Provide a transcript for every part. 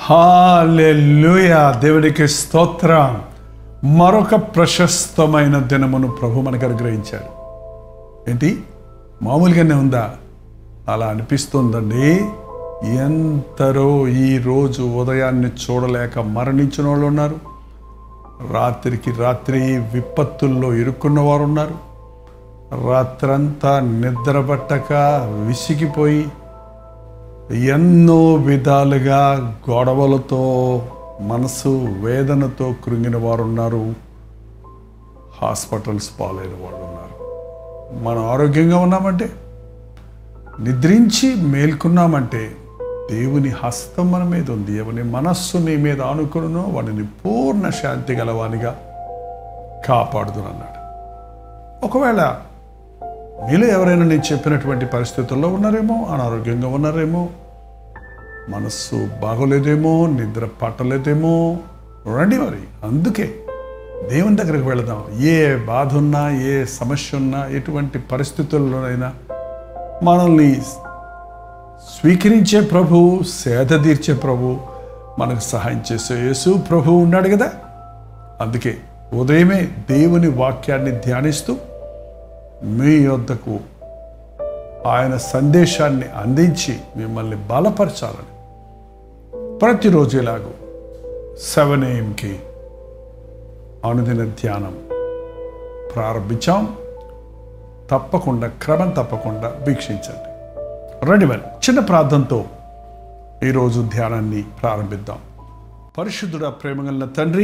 Hallelujah దేవుడికి స్తోత్రం మరొక ప్రశస్తమైన దినమును ప్రభు మనకు అనుగ్రహించాడు ఏంటి మామూలుగానే ఉందా అలా అనిపిస్తుందండి ఎంతరో ఈ రోజు ఉదయాన్ని చూడలేక మరణించిన వాళ్ళు ఉన్నారు రాత్రికి రాత్రి విపత్తుల్లో ఇరుక్కున్న వారు ఉన్నారు రాత్రంతా నిద్రపట్టక విసిగిపోయి ఎన్నో విధాలుగా గొడవలతో మనసు వేదనతో కృంగిన వారు ఉన్నారు హాస్పిటల్స్ పాలైన వాళ్ళు ఉన్నారు మనం ఆరోగ్యంగా ఉన్నామంటే నిద్రించి మేల్కొన్నామంటే దేవుని హస్తం మన మీద ఉంది ఎవని మనస్సు నీ మీద ఆనుకును వాడిని పూర్ణ శాంతి గలవానిగా కాపాడుతున్నన్నాడు ఒకవేళ మీలో ఎవరైనా నేను చెప్పినటువంటి పరిస్థితుల్లో ఉన్నారేమో అనారోగ్యంగా ఉన్నారేమో మనస్సు బాగోలేదేమో నిద్ర పట్టలేదేమో రండి మరి అందుకే దేవుని దగ్గరికి వెళదాం ఏ బాధ ఉన్నా ఏ సమస్య ఉన్నా ఎటువంటి పరిస్థితుల్లోనైనా మనల్ని స్వీకరించే ప్రభు సేద తీర్చే ప్రభు మనకు సహాయం చేసే యేసు ప్రభు ఉన్నాడు కదా అందుకే ఉదయమే దేవుని వాక్యాన్ని ధ్యానిస్తూ మీ యొద్దకు ఆయన సందేశాన్ని అందించి మిమ్మల్ని బలపరచాలని ప్రతిరోజు ఇలాగూ సెవెన్ ఏఎంకి అనుదిన ధ్యానం ప్రారంభించాం తప్పకుండా క్రమం తప్పకుండా వీక్షించండి రండి మరి చిన్న ప్రార్థనతో ఈరోజు ధ్యానాన్ని ప్రారంభిద్దాం పరిశుద్ధుడ ప్రేమగల తండ్రి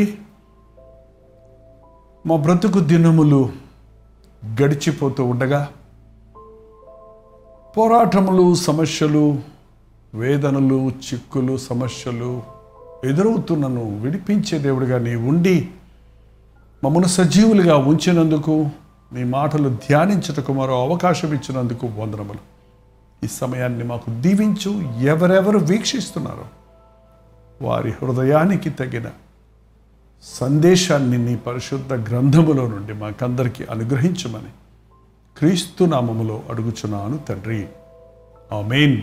మా బ్రతుకు దినములు గడిచిపోతూ ఉండగా పోరాటములు సమస్యలు వేదనలు చిక్కులు సమస్యలు ఎదురవుతున్నను విడిపించే దేవుడిగా నీ ఉండి మమ్మను సజీవులుగా ఉంచినందుకు నీ మాటలు ధ్యానించుటకు మరో అవకాశం ఇచ్చినందుకు వందనములు ఈ సమయాన్ని మాకు దీవించు ఎవరెవరు వీక్షిస్తున్నారో వారి హృదయానికి తగిన సందేశాన్ని నీ పరిశుద్ధ గ్రంథములో నుండి మాకందరికీ అనుగ్రహించమని క్రీస్తు నామములో అడుగుచున్నాను తండ్రి ఆమెన్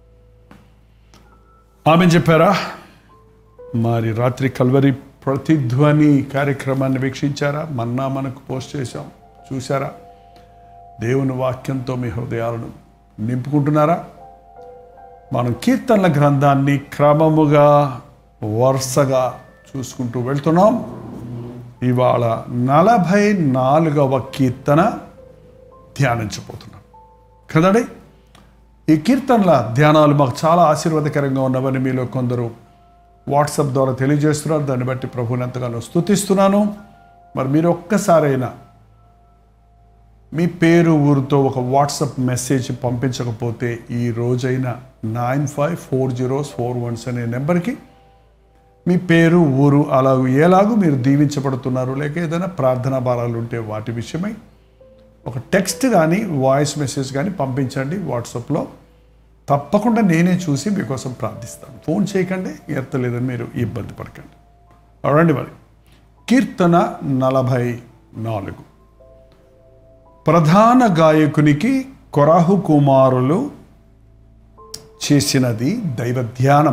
ఆమె చెప్పారా మరి రాత్రి కల్వరి ప్రతిధ్వని కార్యక్రమాన్ని వీక్షించారా మన్నా మనకు పోస్ట్ చేశాం చూసారా దేవుని వాక్యంతో మీ హృదయాలను నింపుకుంటున్నారా మనం కీర్తనల గ్రంథాన్ని క్రమముగా వరుసగా చూసుకుంటూ వెళ్తున్నాం ఇవాళ నలభై నాలుగవ కీర్తన ధ్యానించబోతున్నాం కదండి ఈ కీర్తనల ధ్యానాలు మాకు చాలా ఆశీర్వాదకరంగా ఉన్నవని మీలో కొందరు వాట్సాప్ ద్వారా తెలియజేస్తున్నారు దాన్ని బట్టి ప్రభుని ఎంతగానో స్తుతిస్తున్నాను మరి మీరు ఒక్కసారైనా మీ పేరు ఊరితో ఒక వాట్సాప్ మెసేజ్ పంపించకపోతే ఈ రోజైనా nine five four zeros four ones అనే నెంబర్కి మీ పేరు ఊరు అలాగూ ఎలాగూ మీరు దీవించబడుతున్నారు లేక ఏదైనా ప్రార్థనా భారాలు ఉంటే వాటి విషయమై ఒక టెక్స్ట్ కానీ వాయిస్ మెసేజ్ కానీ పంపించండి వాట్సాప్లో తప్పకుండా నేనే చూసి మీకోసం ప్రార్థిస్తాను ఫోన్ చేయకండి ఎత్తలేదని మీరు ఇబ్బంది పడకండి రండి మరి కీర్తన నలభై నాలుగు ప్రధాన గాయకునికి కొరాహు కుమారులు చేసినది దైవ ధ్యానం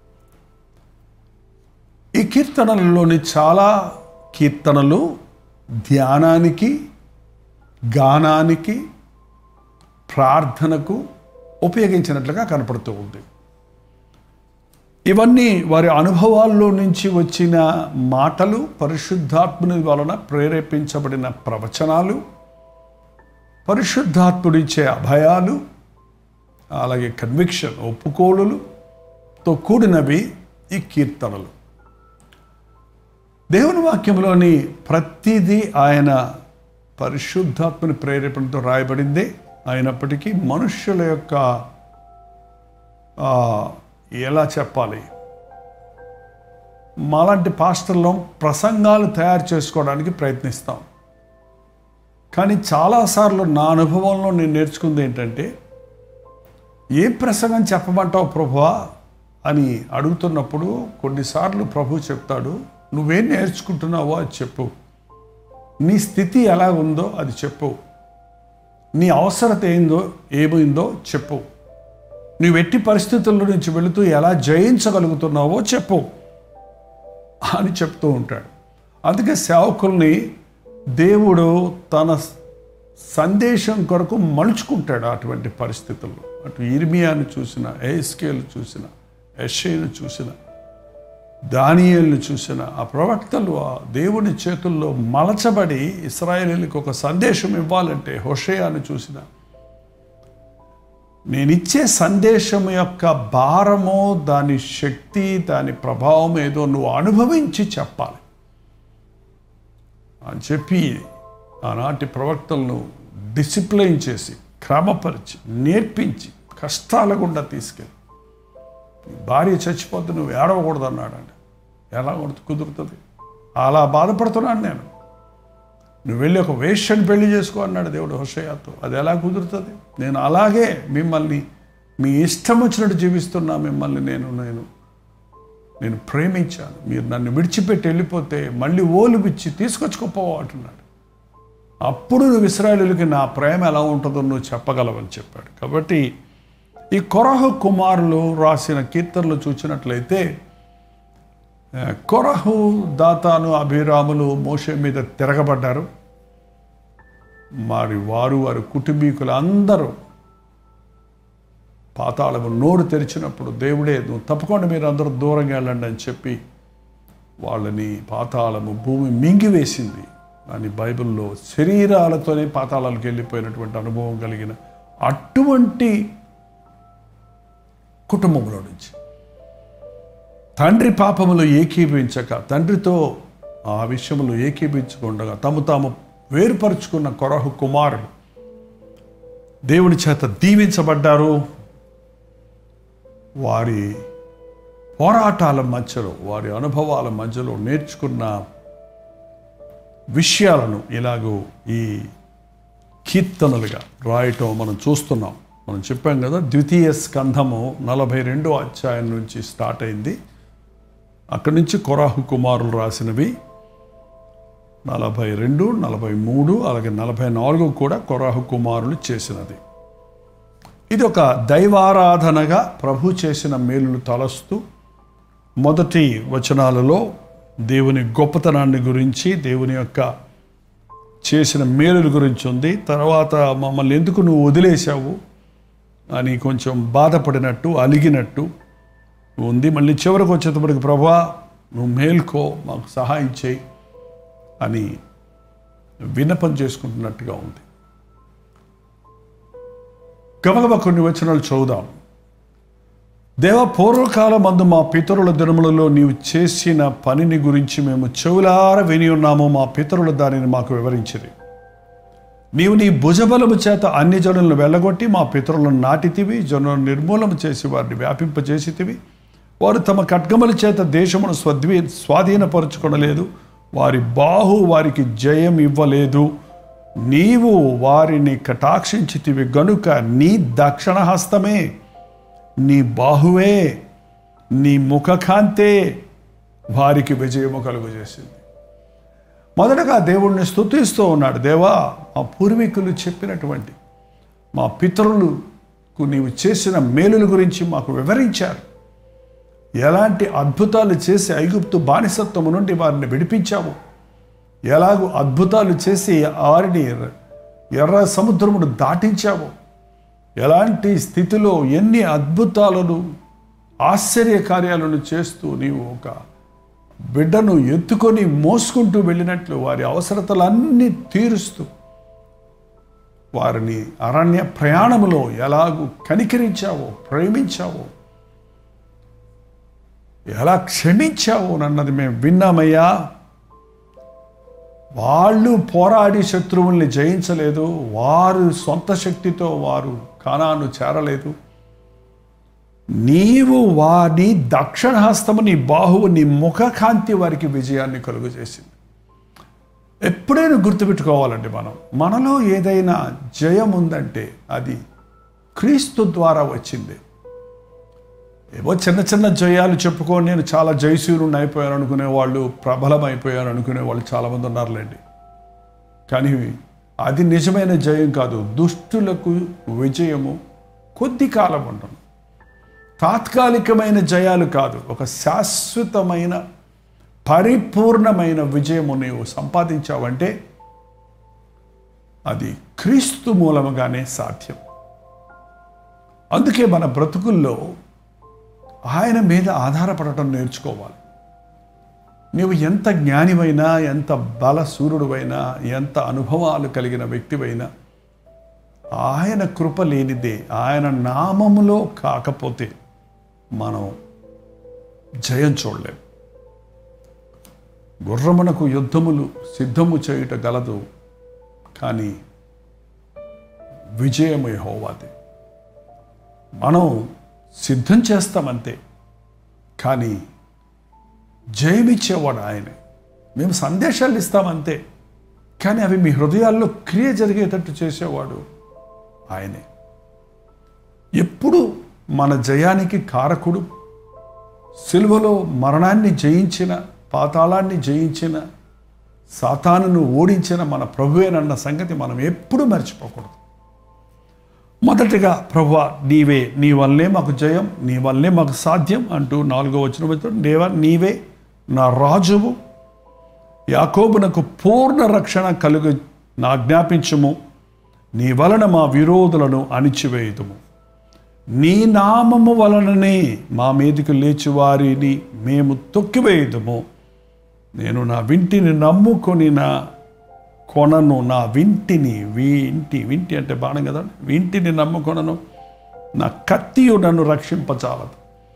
ఈ కీర్తనలలోని చాలా కీర్తనలు ధ్యానానికి గానానికి ప్రార్థనకు ఉపయోగించినట్లుగా కనపడుతూ ఉంది ఇవన్నీ వారి అనుభవాల్లో నుంచి వచ్చిన మాటలు పరిశుద్ధాత్ముని వలన ప్రేరేపించబడిన ప్రవచనాలు పరిశుద్ధాత్ముడిచ్చే అభయాలు అలాగే కన్విక్షన్ ఒప్పుకోలుతో కూడినవి ఈ కీర్తనలు దేవుని వాక్యంలోని ప్రతిదీ ఆయన పరిశుద్ధాత్మని ప్రేరేపణతో రాయబడిందే అయినప్పటికీ మనుష్యుల యొక్క ఎలా చెప్పాలి మాలాంటి పాస్టర్లో ప్రసంగాలు తయారు చేసుకోవడానికి ప్రయత్నిస్తాం కానీ చాలాసార్లు నా అనుభవంలో నేను నేర్చుకుంది ఏంటంటే ఏ ప్రసంగం చెప్పమంటావు ప్రభువా అని అడుగుతున్నప్పుడు కొన్నిసార్లు ప్రభు చెప్తాడు నువ్వేం నేర్చుకుంటున్నావో అది చెప్పు నీ స్థితి ఎలా ఉందో అది చెప్పు నీ అవసరత ఏందో ఏమైందో చెప్పు నువ్వు ఎట్టి పరిస్థితుల నుంచి వెళుతూ ఎలా జయించగలుగుతున్నావో చెప్పు అని చెప్తూ ఉంటాడు అందుకే సేవకుల్ని దేవుడు తన సందేశం కొరకు మలుచుకుంటాడు అటువంటి పరిస్థితుల్లో అటు ఇర్మియాను చూసిన ఏస్కేలు చూసిన యషేను చూసిన దానియేల్ని చూసిన ఆ ప్రవక్తలు ఆ దేవుని చేతుల్లో మలచబడి ఇస్రాయేలీలకు ఒక సందేశం ఇవ్వాలంటే హోషేయాను చూసిన నేనిచ్చే సందేశం యొక్క భారము దాని శక్తి దాని ప్రభావం ఏదో నువ్వు అనుభవించి చెప్పాలి అని చెప్పి ఆనాటి ప్రవక్తలను డిసిప్లైన్ చేసి క్రమపరిచి నేర్పించి కష్టాల గుండా తీసుకెళ్ళి నీ భార్య చచ్చిపోతే నువ్వు ఏడవకూడదు అన్నాడండి ఎలా కొడుతు- కుదురుతుంది అలా బాధపడుతున్నాను నేను నువ్వు వెళ్ళి ఒక వేష్యని పెళ్లి చేసుకో అన్నాడు దేవుడు హుషయాతో అది ఎలా కుదురుతుంది నేను అలాగే మిమ్మల్ని మీ ఇష్టం వచ్చినట్టు జీవిస్తున్నా మిమ్మల్ని నేను నేను నేను ప్రేమించాను మీరు నన్ను విడిచిపెట్టి వెళ్ళిపోతే మళ్ళీ ఓలు పిచ్చి తీసుకొచ్చుకోపోవా అంటున్నాడు అప్పుడు నువ్వు ఇస్రాయలులకి నా ప్రేమ ఎలా ఉంటుందో నువ్వు చెప్పగలవని చెప్పాడు కాబట్టి ఈ కొరహు కుమారులు రాసిన కీర్తనలు చూసినట్లయితే ఆ, కొరహు దాతాను అభిరాములు మోషే మీద తిరగబడ్డారు మరి వారు వారి కుటుంబీకులు అందరూ పాతాళము నోరు తెరిచినప్పుడు దేవుడే నువ్వు తప్పకుండా మీరు అందరూ దూరంగా వెళ్ళండి అని చెప్పి వాళ్ళని పాతాళము భూమి మింగివేసింది అని బైబిల్లో శరీరాలతోనే పాతాళాలకు వెళ్ళిపోయినటువంటి అనుభవం కలిగిన అటువంటి కుటుంబంలో నుంచి తండ్రి పాపములు ఏకీభవించక తండ్రితో ఆ విషయములు ఏకీభవించకుండా తమ తాము వేరుపరుచుకున్న కొరహు కుమారుడు దేవుని చేత దీవించబడ్డారు వారి పోరాటాల మధ్యలో వారి అనుభవాల మధ్యలో నేర్చుకున్న విషయాలను ఇలాగూ ఈ కీర్తనలుగా రాయటం మనం చూస్తున్నాం మనం చెప్పాం కదా ద్వితీయ స్కంధము నలభై రెండో అధ్యాయం నుంచి స్టార్ట్ అయింది అక్కడి నుంచి కొరాహు కుమారులు రాసినవి నలభై రెండు నలభై మూడు అలాగే నలభై నాలుగు కూడా కొరాహు కుమారులు చేసినది ఇది ఒక దైవారాధనగా ప్రభు చేసిన మేలులు తలస్తూ మొదటి వచనాలలో దేవుని గొప్పతనాన్ని గురించి దేవుని యొక్క చేసిన మేలుల గురించి ఉంది తర్వాత మమ్మల్ని ఎందుకు నువ్వు వదిలేశావు అని కొంచెం బాధపడినట్టు అలిగినట్టు ఉంది మళ్ళీ చివరికి వచ్చేటప్పటికి ప్రభా నువ్వు మేల్కో మాకు సహాయం చేయి అని విన్నపం చేసుకుంటున్నట్టుగా ఉంది గమగమ కొన్ని వచనాలు చదువుదాం దేవ పూర్వకాల మందు మా పితరుల దినములలో నీవు చేసిన పనిని గురించి మేము చెవులార విని ఉన్నాము మా పితరులు దానిని మాకు వివరించింది నీవు నీ భుజబలము చేత అన్ని జనులను వెళ్ళగొట్టి మా పితరులను నాటితివి జనులను నిర్మూలన చేసి వారిని వ్యాపింపజేసితివి వారు తమ ఖడ్గముల చేత దేశమును స్వద్వీ స్వాధీనపరుచుకొనలేదు వారి బాహు వారికి జయం ఇవ్వలేదు నీవు వారిని కటాక్షించితివి గనుక నీ దక్షిణ హస్తమే నీ బాహువే నీ ముఖకాంతే వారికి విజయము కలుగజేసింది మొదటగా దేవుణ్ణి స్తుతిస్తూ ఉన్నాడు దేవా మా పూర్వీకులు చెప్పినటువంటి మా పితరులకు నీవు చేసిన మేలుల గురించి మాకు వివరించారు ఎలాంటి అద్భుతాలు చేసి ఐగుప్తు బానిసత్వము నుండి వారిని విడిపించావు ఎలాగూ అద్భుతాలు చేసి వారిని ఎర్ర సముద్రమును దాటించావు ఎలాంటి స్థితిలో ఎన్ని అద్భుతాలను ఆశ్చర్య కార్యాలను చేస్తూ నీవు ఒక బిడ్డను ఎత్తుకొని మోసుకుంటూ వెళ్ళినట్లు వారి అవసరతలన్నీ తీరుస్తూ వారిని అరణ్య ప్రయాణములో ఎలాగూ కనికరించావో ప్రేమించావో ఎలా క్షమించావు అన్నది మేము విన్నామయ్యా వాళ్ళు పోరాడి శత్రువుల్ని జయించలేదు వారు సొంత శక్తితో వారు కానాను చేరలేదు నీవు వారి దక్షిణ హస్తము నీ బాహువు నీ ముఖ కాంతి వారికి విజయాన్ని కలుగు చేసింది ఎప్పుడైనా గుర్తుపెట్టుకోవాలండి మనం మనలో ఏదైనా జయం ఉందంటే అది క్రీస్తు ద్వారా వచ్చింది ఏవో చిన్న చిన్న జయాలు చెప్పుకొని నేను చాలా జయశూరుని అయిపోయాను అనుకునే వాళ్ళు ప్రబలం అయిపోయాను అనుకునే వాళ్ళు చాలామంది ఉన్నారులేండి కానీ అది నిజమైన జయం కాదు దుష్టులకు విజయము కొద్ది కాలం ఉండను తాత్కాలికమైన జయాలు కాదు ఒక శాశ్వతమైన పరిపూర్ణమైన విజయము నీవు సంపాదించావంటే అది క్రీస్తు మూలముగానే సాధ్యం అందుకే మన బ్రతుకుల్లో ఆయన మీద ఆధారపడటం నేర్చుకోవాలి నీవు ఎంత జ్ఞానివైనా ఎంత బలసూరుడువైనా ఎంత అనుభవాలు కలిగిన వ్యక్తివైనా ఆయన కృప లేనిదే ఆయన నామములో కాకపోతే మనం జయం చూడలేం గుర్రమునకు యుద్ధములు సిద్ధము చేయుట గలదు కానీ విజయము యెహోవాది మనం సిద్ధం చేస్తామంతే కానీ జయమిచ్చేవాడు ఆయనే మేము సందేశాలు ఇస్తామంతే కానీ అవి మీ హృదయాల్లో క్రియ జరిగేటట్టు చేసేవాడు ఆయనే ఎప్పుడు మన జయానికి కారకుడు సిలువలో మరణాన్ని జయించిన పాతాళాన్ని జయించిన సాతానును ఓడించిన మన ప్రభువేనన్న సంగతి మనం ఎప్పుడూ మర్చిపోకూడదు మొదటిగా ప్రభు నీవే నీ వల్లే మాకు జయం నీ వల్లే మాకు సాధ్యం అంటూ నాలుగో వచ్చిన వచ్చిన దేవా నీవే నా రాజువు యాకోబునకు పూర్ణ రక్షణ కలుగు నా జ్ఞాపించుము నీ వలన మా విరోధులను అణిచివేయుదుము నీ నామము వలననే మా మీదకి లేచి వారిని మేము తొక్కివేయుదుము నేను నా వింటిని నమ్ముకొని నా కొనను నా వింటిని వింటి వింటి అంటే బాణం కదా వింటిని నమ్ముకొనను నా కత్తియు నన్ను రక్షింపచాలదు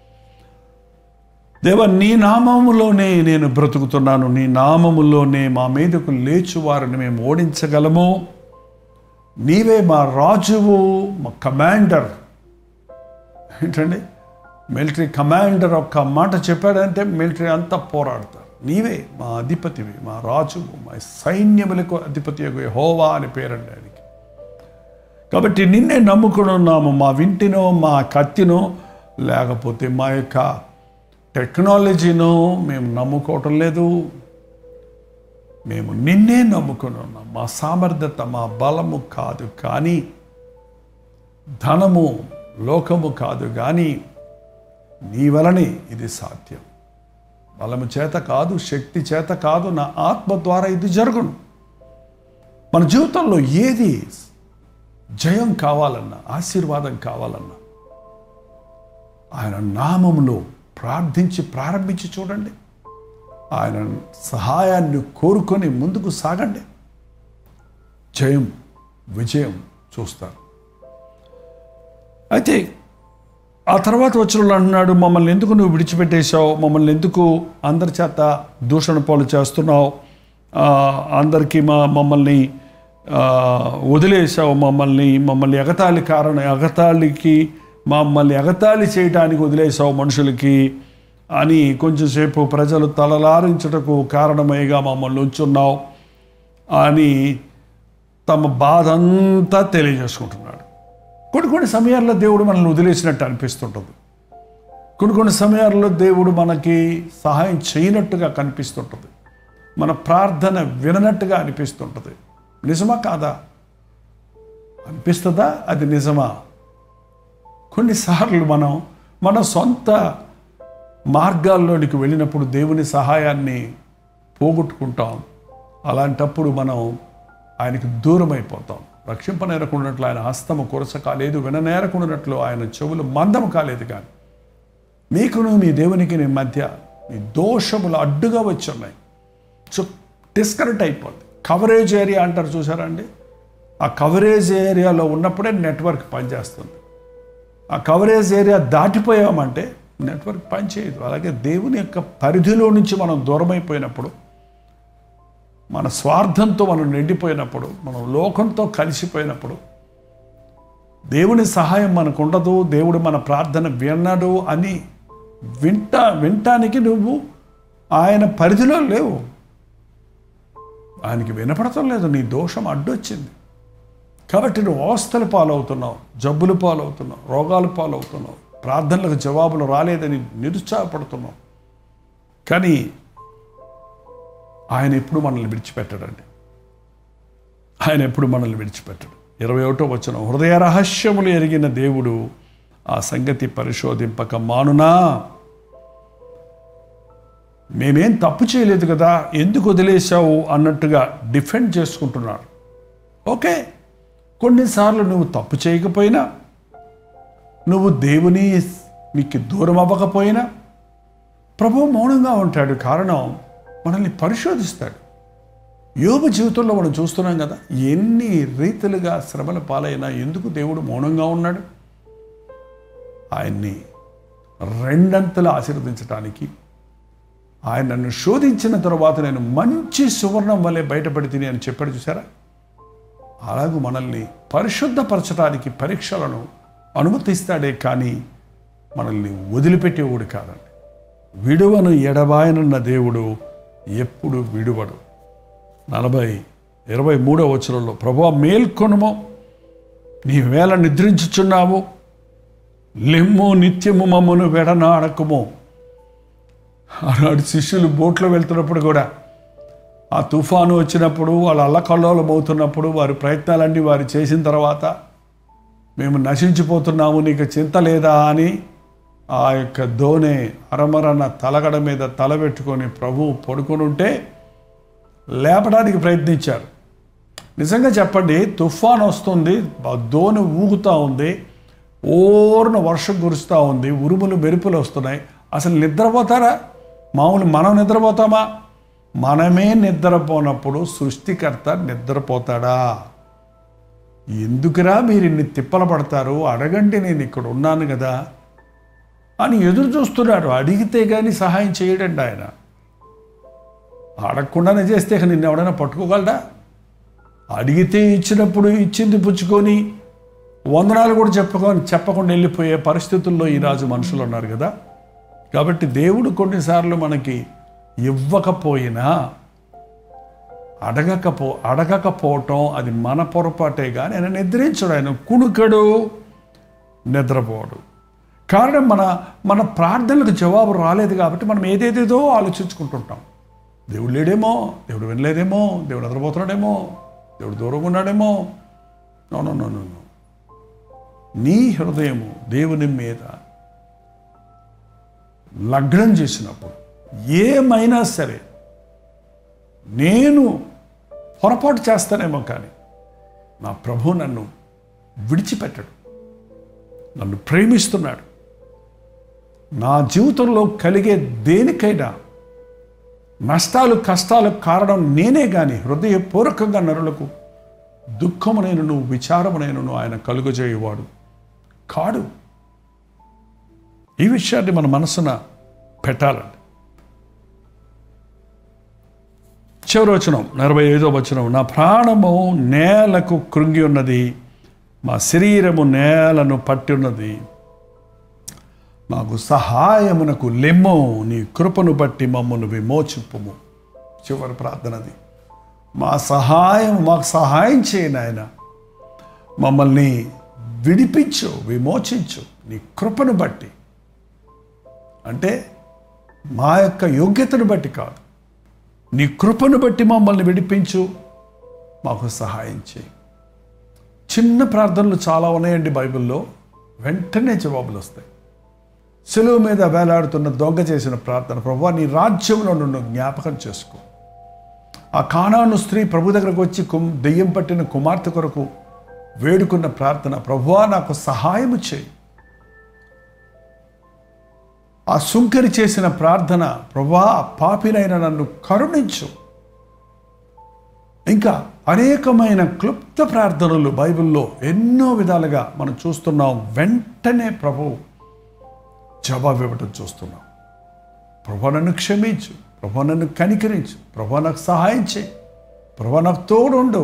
దేవ నీ నామములోనే నేను బ్రతుకుతున్నాను నీ నామములోనే మా మీదకు లేచు వారిని మేము ఓడించగలము నీవే మా రాజువు మా కమాండర్ ఏంటండి మిలిటరీ కమాండర్ ఒక్క మాట చెప్పాడంటే మిలిటరీ అంతా పోరాడతారు నీవే మా అధిపతివి మా రాజువు మా సైన్యములకు అధిపతి హోవా అని పేరండి ఆయనకి కాబట్టి నిన్నే నమ్ముకుని ఉన్నాము మా వింటినో మా కత్తినో లేకపోతే మా యొక్క టెక్నాలజీనో మేము నమ్ముకోవటం లేదు మేము నిన్నే నమ్ముకుని ఉన్నాం మా సామర్థ్యత మా బలము కాదు కానీ ధనము లోకము కాదు కానీ నీ వలనే ఇది సాధ్యం బలము చేత కాదు శక్తి చేత కాదు నా ఆత్మ ద్వారా ఇది జరుగును మన జీవితంలో ఏది జయం కావాలన్నా ఆశీర్వాదం కావాలన్నా ఆయన నామములో ప్రార్థించి ప్రారంభించి చూడండి ఆయన సహాయాన్ని కోరుకొని ముందుకు సాగండి జయం విజయం చూస్తారు అయితే ఆ తర్వాత వచ్చిన అంటున్నాడు మమ్మల్ని ఎందుకు నువ్వు విడిచిపెట్టేశావు మమ్మల్ని ఎందుకు అందరి చేత దూషణ పాలు చేస్తున్నావు ఆ, అందరికీ మా మమ్మల్ని ఆ, వదిలేసావు మమ్మల్ని మమ్మల్ని ఎగతాళి కారణం ఎగతాళికి మమ్మల్ని ఎగతాళి చేయడానికి వదిలేసావు మనుషులకి అని కొంచెంసేపు ప్రజలు తలలారించుటకు కారణమయ్యగా మమ్మల్ని ఉంచున్నావు అని తమ బాధ అంతా తెలియజేసుకుంటున్నాడు కొన్ని కొన్ని సమయాల్లో దేవుడు మనల్ని వదిలేసినట్టు అనిపిస్తుంటుంది కొన్ని కొన్ని సమయాల్లో దేవుడు మనకి సహాయం చేయనట్టుగా కనిపిస్తుంటుంది మన ప్రార్థన విననట్టుగా అనిపిస్తుంటుంది నిజమా కాదా అనిపిస్తుందా అది నిజమా కొన్నిసార్లు మనం మన సొంత మార్గాల్లోనికి వెళ్ళినప్పుడు దేవుని సహాయాన్ని పోగొట్టుకుంటాం అలాంటప్పుడు మనం ఆయనకి దూరం అయిపోతాం రక్షింపనేరకుండాట్లు ఆయన హస్తము కొరస కాలేదు విననేరకుండాట్లు ఆయన చెవులు మందం కాలేదు కానీ నీకును మీ దేవునికి నీ మధ్య మీ దోషములు అడ్డుగా వచ్చి ఉన్నాయి సో డిస్కనెక్ట్ అయిపోద్ది కవరేజ్ ఏరియా అంటారు చూసారా అండి ఆ కవరేజ్ ఏరియాలో ఉన్నప్పుడే నెట్వర్క్ పనిచేస్తుంది ఆ కవరేజ్ ఏరియా దాటిపోయామంటే నెట్వర్క్ పనిచేయదు అలాగే దేవుని యొక్క పరిధిలో నుంచి మనం దూరం అయిపోయినప్పుడు మన స్వార్థంతో మనం నిండిపోయినప్పుడు మనం లోకంతో కలిసిపోయినప్పుడు దేవుని సహాయం మనకు ఉండదు దేవుడు మన ప్రార్థన వినడు అని వింటా వినటానికి నువ్వు ఆయన పరిధిలో లేవు ఆయనకి వినపడటం లేదు నీ దోషం అడ్డొచ్చింది కాబట్టి నువ్వు అవస్థల పాలవుతున్నావు జబ్బులు పాలవుతున్నావు రోగాలు పాలవుతున్నావు ప్రార్థనలకు జవాబులు రాలేదని నిరుత్సాహపడుతున్నావు కానీ ఆయన ఎప్పుడు మనల్ని విడిచిపెట్టడండి ఆయన ఎప్పుడు మనల్ని విడిచిపెట్టడు ఇరవై ఒకటో వచ్చిన హృదయ రహస్యములు ఎరిగిన దేవుడు ఆ సంగతి పరిశోధింపక మానునా మేమేం తప్పు చేయలేదు కదా ఎందుకు వదిలేశావు అన్నట్టుగా డిఫెండ్ చేసుకుంటున్నారు ఓకే కొన్నిసార్లు నువ్వు తప్పు చేయకపోయినా నువ్వు దేవుని మీకు దూరం అవ్వకపోయినా ప్రభు మౌనంగా ఉంటాడు కారణం మనల్ని పరిశోధిస్తాడు యోగ జీవితంలో మనం చూస్తున్నాం కదా ఎన్ని రీతిలుగా శ్రమల పాలైనా ఎందుకు దేవుడు మౌనంగా ఉన్నాడు ఆయన్ని రెండంతలు ఆశీర్వదించడానికి ఆయన నన్ను శోధించిన తర్వాత నేను మంచి సువర్ణం వల్లే బయటపడి తిని అని చెప్పాడు చూసారా అలాగూ మనల్ని పరిశుద్ధపరచడానికి పరీక్షలను అనుమతిస్తాడే కానీ మనల్ని వదిలిపెట్టేవాడు కాదండి విడువను ఎడబాయనున్న దేవుడు ఎప్పుడు విడువడు నలభై ఇరవై మూడో వచనంలో ప్రభు మేల్కొనుము నీ వేళ నిద్రించుచున్నావు లెమ్ము నిత్యము మమ్మను వెడనాడకము ఆనాడు శిష్యులు బోట్లో వెళ్తున్నప్పుడు కూడా ఆ తుఫాను వచ్చినప్పుడు వాళ్ళు అల్లకల్లోలం అవుతున్నప్పుడు వారి ప్రయత్నాలన్నీ వారు చేసిన తర్వాత మేము నశించిపోతున్నాము నీకు చింత లేదా అని ఆ యొక్క దోనె అరమరన తలగడ మీద తల పెట్టుకొని ప్రభు పడుకొని ఉంటే లేపడానికి ప్రయత్నించారు నిజంగా చెప్పండి తుఫాన్ వస్తుంది ఆ దోణి ఊగుతూ ఉంది ఓర్న వర్షం కురుస్తూ ఉంది ఉరుములు మెరుపులు వస్తున్నాయి అసలు నిద్రపోతారా మామూలు మనం నిద్రపోతామా మనమే నిద్రపోనప్పుడు సృష్టికర్త నిద్రపోతాడా ఎందుకురా మీరు ఇన్ని తిప్పలు పడతారు అడగండి నేను ఇక్కడ ఉన్నాను కదా అని ఎదురు చూస్తున్నాడు అడిగితే కానీ సహాయం చేయడండి ఆయన అడగకుండానే చేస్తే ఇక నిన్ను ఎవడైనా పట్టుకోగలడా అడిగితే ఇచ్చినప్పుడు ఇచ్చింది పుచ్చుకొని వందనాలు కూడా చెప్పుకొని చెప్పకుండా వెళ్ళిపోయే పరిస్థితుల్లో ఈరోజు మనుషులు ఉన్నారు కదా కాబట్టి దేవుడు కొన్నిసార్లు మనకి ఇవ్వకపోయినా అడగకపో అడగకపోవటం అది మన పొరపాటే కానీ ఆయన నిద్రించడు ఆయన కుణుకడు నిద్రపోడు కారణం మన మన ప్రార్థనలకు జవాబు రాలేదు కాబట్టి మనం ఏదేదేదో ఆలోచించుకుంటుంటాం దేవుడు లేడేమో దేవుడు వినలేదేమో దేవుడు నిద్రపోతున్నాడేమో దేవుడు దూరంగా ఉన్నాడేమో no no no no no. నీ హృదయము దేవుని మీద లగ్నం చేసినప్పుడు ఏమైనా సరే నేను పొరపాటు చేస్తానేమో కానీ నా ప్రభు నన్ను విడిచిపెట్టడు నన్ను ప్రేమిస్తున్నాడు నా జీవితంలో కలిగే దేనికైనా నష్టాలు కష్టాలకు కారణం నేనే కానీ హృదయపూర్వకంగా నరులకు దుఃఖమునైనను విచారమునైనను ఆయన కలుగజేయవాడు కాడు ఈ విషయాన్ని మన మనసున పెట్టాలండి చివరి వచనం నలభై ఐదో వచనం నా ప్రాణము నేలకు కృంగి ఉన్నది మా శరీరము నేలను పట్టి ఉన్నది మాకు సహాయమునకు లెమ్ము నీ కృపను బట్టి మమ్మను విమోచింపుము చివరి ప్రార్థనది మా సహాయం మాకు సహాయం చేయను ఆయన మమ్మల్ని విడిపించు విమోచించు నీ కృపను బట్టి అంటే మా యొక్క యోగ్యతను బట్టి కాదు నీ కృపను బట్టి మమ్మల్ని విడిపించు మాకు సహాయం చేయి చిన్న ప్రార్థనలు చాలా ఉన్నాయండి బైబిల్లో వెంటనే జవాబులు వస్తాయి సెలవు మీద వేలాడుతున్న దొంగ చేసిన ప్రార్థన ప్రభు నీ రాజ్యంలో నన్ను జ్ఞాపకం చేసుకో ఆ కానాను స్త్రీ ప్రభు దగ్గరకు వచ్చి కుమ్ దెయ్యం పట్టిన కుమార్తె కొరకు వేడుకున్న ప్రార్థన ప్రభువా నాకు సహాయము చేయి ఆ సుంకరి చేసిన ప్రార్థన ప్రభా పాపినైన నన్ను కరుణించు ఇంకా అనేకమైన క్లుప్త ప్రార్థనలు బైబిల్లో ఎన్నో విధాలుగా మనం చూస్తున్నాం వెంటనే ప్రభు జవాబు ఇవ్వటం చూస్తున్నాం ప్రభు నన్ను క్షమించు ప్రభు నన్ను కనికరించు ప్రభు నాకు సహాయం చేయి ప్రభు నాకు తోడుండు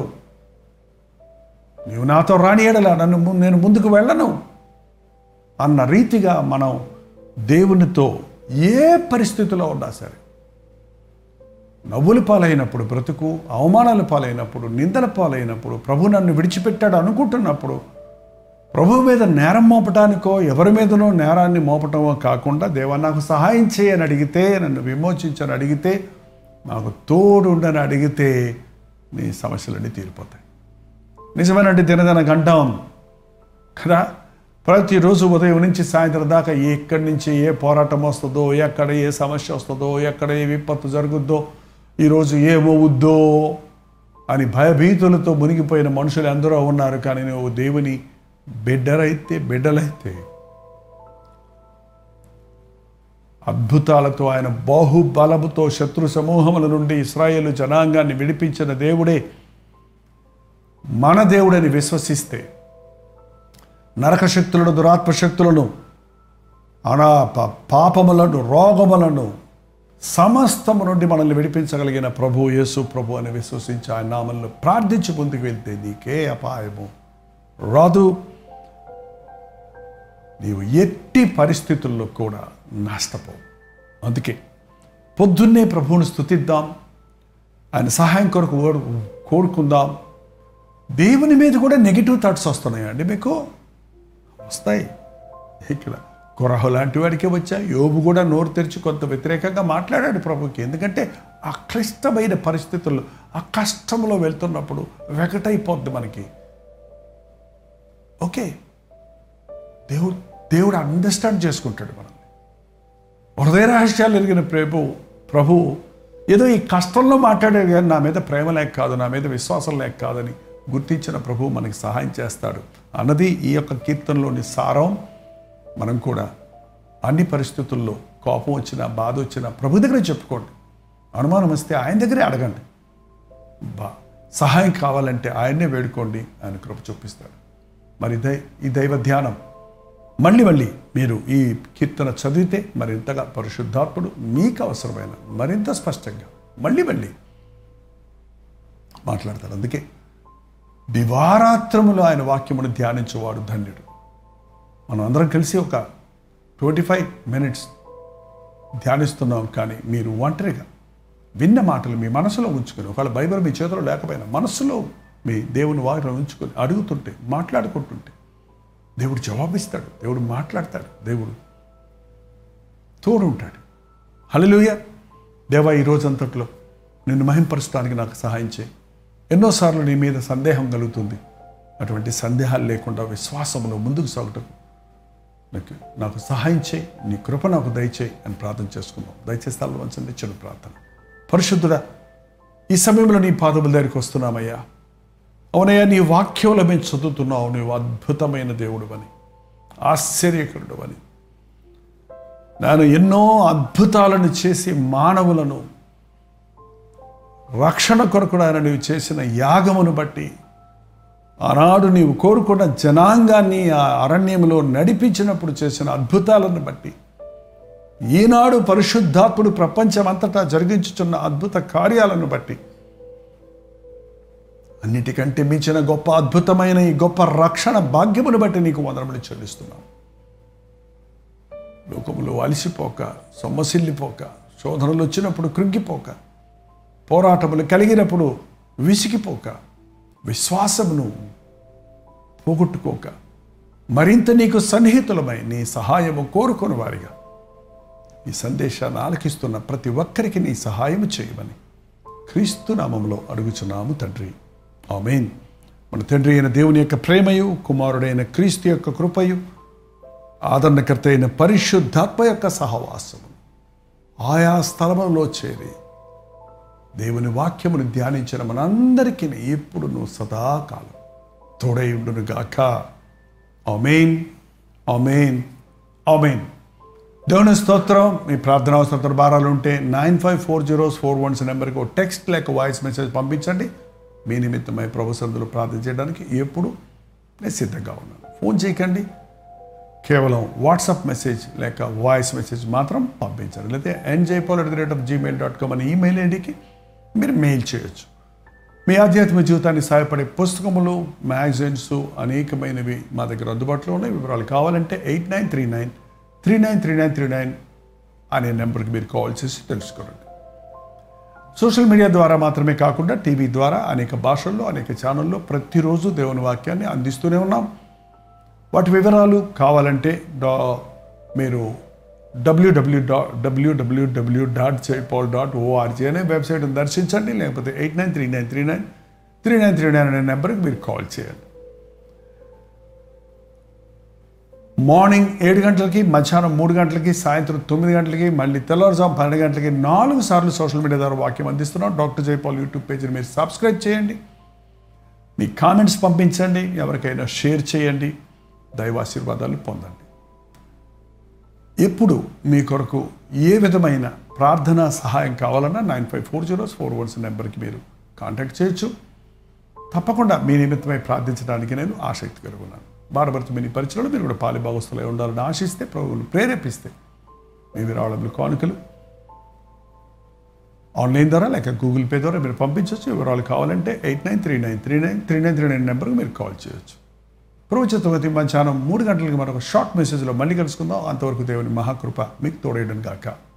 నీవు నాతో రాని ఎడల నన్ను ము- నేను ముందుకు వెళ్ళను అన్న రీతిగా మనం దేవునితో ఏ పరిస్థితిలో ఉన్నా సరే నవ్వుల పాలైనప్పుడు బ్రతుకు అవమానాల పాలైనప్పుడు నిందల పాలైనప్పుడు ప్రభు నన్ను విడిచిపెట్టాడు అనుకుంటున్నప్పుడు ప్రభు మీద నేరం మోపటానికో ఎవరి మీదనో నేరాన్ని మోపటమో కాకుండా దేవా నాకు సహాయం చేయని అడిగితే నన్ను విమోచించని అడిగితే నాకు తోడు ఉండని అడిగితే నీ సమస్యలన్నీ తీరిపోతాయి నిజమేనంటే తినదనకు అంటాం కదా ప్రతిరోజు ఉదయం నుంచి సాయంత్రం దాకా ఎక్కడి నుంచి ఏ పోరాటం వస్తుందో ఎక్కడ ఏ సమస్య వస్తుందో ఎక్కడ ఏ విపత్తు జరుగుద్దో ఈరోజు ఏమవుద్దో అని భయభీతులతో మునిగిపోయిన మనుషులు ఎందరో ఉన్నారు కానీ నువ్వు దేవుని బిడ్డరైతే బిడ్డలైతే అద్భుతాలతో ఆయన బాహుబలముతో శత్రు సమూహముల నుండి ఇస్రాయేలు జనాంగాన్ని విడిపించిన దేవుడే మన దేవుడని విశ్వసిస్తే నరక శక్తులను దురాత్మ శక్తులను అనా ప- పాపములను రోగములను సమస్తము నుండి మనల్ని విడిపించగలిగిన ప్రభు యేసు ప్రభు అని విశ్వసించి ఆయన నామంలో ప్రార్థించి ముందుకు వెళ్తే నీకే అపాయము రాదు నీవు ఎట్టి పరిస్థితుల్లో కూడా నష్టపోవు అందుకే పొద్దున్నే ప్రభువుని స్థుతిద్దాం ఆయన సహాయం కొరకు ఓడు- కోరుకుందాం దేవుని మీద కూడా నెగిటివ్ థాట్స్ వస్తున్నాయండి మీకు వస్తాయి ఇక్కడ కొరహ లాంటి వాడికి వచ్చాయి యోబు కూడా నోరు తెరిచి కొంత వ్యతిరేకంగా మాట్లాడాడు ప్రభుకి ఎందుకంటే ఆ క్లిష్టమైన పరిస్థితుల్లో ఆ కష్టంలో వెళ్తున్నప్పుడు వెకటైపోద్ది మనకి ఓకే దేవుడు దేవుడు అండర్స్టాండ్ చేసుకుంటాడు మనల్ని హృదయ రహస్యాలు ఎరిగిన ప్రభు ప్రభు ఏదో ఈ కష్టంలో మాట్లాడాడు కానీ నా మీద ప్రేమ లేక కాదు నా మీద విశ్వాసం లేక కాదని గుర్తించిన ప్రభు మనకి సహాయం చేస్తాడు అన్నది ఈ యొక్క కీర్తనలోని సారం మనం కూడా అన్ని పరిస్థితుల్లో కోపం వచ్చినా బాధ వచ్చినా ప్రభు దగ్గరే చెప్పుకోండి అనుమానం వస్తే ఆయన దగ్గరే అడగండి బా సహాయం కావాలంటే ఆయన్నే వేడుకోండి ఆయన కృప చూపిస్తాడు మరి దై ఈ దైవ ధ్యానం మళ్ళీ మళ్ళీ మీరు ఈ కీర్తన చదివితే మరింతగా పరిశుద్ధాత్ముడు మీకు అవసరమైన మరింత స్పష్టంగా మళ్ళీ మళ్ళీ మాట్లాడతాడు అందుకే దివారాత్రములు ఆయన వాక్యమును ధ్యానించేవాడు ధన్యుడు మనం అందరం కలిసి ఒక ట్వంటీ ఫైవ్ మినిట్స్ ధ్యానిస్తున్నాం కానీ మీరు ఒంటరిగా విన్న మాటలు మీ మనసులో ఉంచుకొని ఒకవేళ బైబిల్ మీ చేతిలో లేకపోయినా మనస్సులో మీ దేవుని వాక్యం ఉంచుకొని అడుగుతుంటే మాట్లాడుకుంటుంటే దేవుడు జవాబిస్తాడు దేవుడు మాట్లాడతాడు దేవుడు తోడు ఉంటాడు హల్లెలూయా దేవా ఈ రోజంతట్లో నిన్ను మహింపరచడానికి నాకు సహాయం చేయి ఎన్నోసార్లు నీ మీద సందేహం కలుగుతుంది అటువంటి సందేహాలు లేకుండా విశ్వాసంలో ముందుకు సాగుటకు నాకు నాకు సహాయం చేయి నీ కృప నాకు దయచేయి అని ప్రార్థన చేసుకుందాం దయచేసి తల వంచండి చెడు ప్రార్థన పరిశుద్ధుడా ఈ సమయంలో నీ పాదముల దగ్గరికి వస్తున్నామయ్యా అవునయ్యా నీ వాక్యంలో మేము చదువుతున్నావు నువ్వు అద్భుతమైన దేవుడు అని ఆశ్చర్యకరుడు అని నేను ఎన్నో అద్భుతాలను చేసి మానవులను రక్షణ కొరకు ఆయన నీవు చేసిన యాగమును బట్టి ఆనాడు నీవు కోరుకున్న జనాంగాన్ని ఆ అరణ్యంలో నడిపించినప్పుడు చేసిన అద్భుతాలను బట్టి ఈనాడు పరిశుద్ధాత్ముడు ప్రపంచమంతటా జరిగించుచున్న అద్భుత కార్యాలను బట్టి అన్నిటికంటే మించిన గొప్ప అద్భుతమైన ఈ గొప్ప రక్షణ భాగ్యమును బట్టి నీకు వందనములు చెల్లిస్తున్నాం లోకములో అలసిపోక సొమ్మసిల్లిపోక శోధనలు వచ్చినప్పుడు కృంగిపోక పోరాటములు కలిగినప్పుడు విసిగిపోక విశ్వాసమును పోగొట్టుకోక మరింత నీకు సన్నిహితులమై నీ సహాయము కోరుకుని వారిగా ఈ సందేశాన్ని ఆలకిస్తున్న ప్రతి ఒక్కరికి నీ సహాయం చేయమని క్రీస్తు నామంలో అడుగుచున్నాము తండ్రి ఆమెన్ మన తండ్రి అయిన దేవుని యొక్క ప్రేమయు కుమారుడైన క్రీస్తు యొక్క కృపయు ఆదరణకర్త అయిన పరిశుద్ధాత్మ యొక్క సహవాసము ఆయా స్థలములో చేరి దేవుని వాక్యమును ధ్యానించిన మనందరికీ ఇప్పుడు నువ్వు సదాకాలం తోడై ఉండును గాక అమేన్ అమేన్ అమేన్ దేవుని స్తోత్రం మీ ప్రార్థన స్తోత్ర భారాలు ఉంటే nine five four zeros four ones నెంబర్కి ఒక టెక్స్ట్ లేక వాయిస్ మెసేజ్ పంపించండి మీ నిమిత్తమై ప్రభు సందులు ప్రార్థన చేయడానికి ఎప్పుడు నేను సిద్ధంగా ఉన్నాను ఫోన్ చేయకండి కేవలం వాట్సాప్ మెసేజ్ లేక వాయిస్ మెసేజ్ మాత్రం పంపించండి లేకపోతే ఎన్జైపాల్ at the rate of Gmail dot com అనే ఈమెయిల్ ఐడికి మీరు మెయిల్ చేయొచ్చు మీ ఆధ్యాత్మిక జీవితాన్ని సహాయపడే పుస్తకములు మ్యాగజైన్స్ అనేకమైనవి మా దగ్గర అందుబాటులో ఉన్నాయి వివరాలు కావాలంటే eight nine three nine three nine three nine three nine అనే నెంబర్కి మీరు కాల్ చేసి తెలుసుకోండి సోషల్ మీడియా ద్వారా మాత్రమే కాకుండా టీవీ ద్వారా అనేక భాషల్లో అనేక ఛానల్లో ప్రతిరోజు దేవుని వాక్యాన్ని అందిస్తూనే ఉన్నాం వాటి వివరాలు కావాలంటే డా మీరు WW dot WWW dot Jaipal dot ORG అనే వెబ్సైట్ని దర్శించండి లేకపోతే eight nine three nine three nine three nine three nine అనే నెంబర్కి మీరు కాల్ చేయండి మార్నింగ్ ఏడు గంటలకి మధ్యాహ్నం మూడు గంటలకి సాయంత్రం తొమ్మిది గంటలకి మళ్ళీ తెల్లవారుజాము పన్నెండు గంటలకి నాలుగు సార్లు సోషల్ మీడియా ద్వారా వాక్యం అందిస్తున్నాం డాక్టర్ జైపాల్ యూట్యూబ్ పేజీని మీరు సబ్స్క్రైబ్ చేయండి మీ కామెంట్స్ పంపించండి ఎవరికైనా షేర్ చేయండి దైవాశీర్వాదాలు పొందండి ఎప్పుడు మీ కొరకు ఏ విధమైన ప్రార్థన సహాయం కావాలన్నా nine five four zeros four ones నెంబర్కి మీరు కాంటాక్ట్ చేయొచ్చు తప్పకుండా మీ నిమిత్తమై ప్రార్థించడానికి నేను ఆసక్తి కలిగి ఉన్నాను భారభరత మీ పరిచయంలో మీరు కూడా పాలి భాగస్తులై ఉండాలని ఆశిస్తే ప్రభువులు ప్రేరేపిస్తే మీ విరాళములు కానుకలు ఆన్లైన్ ద్వారా లేక గూగుల్ పే ద్వారా మీరు పంపించవచ్చు వివరాలు కావాలంటే eight nine three nine three nine three nine three nine నెంబర్కి మీరు కాల్ చేయొచ్చు ప్రభుత్వతి మధ్యాహ్నం మూడు గంటలకి మరొక షార్ట్ మెసేజ్లో మళ్ళీ కలుసుకుందాం అంతవరకు దేవుని మహాకృప మీకు తోడేయడం గాక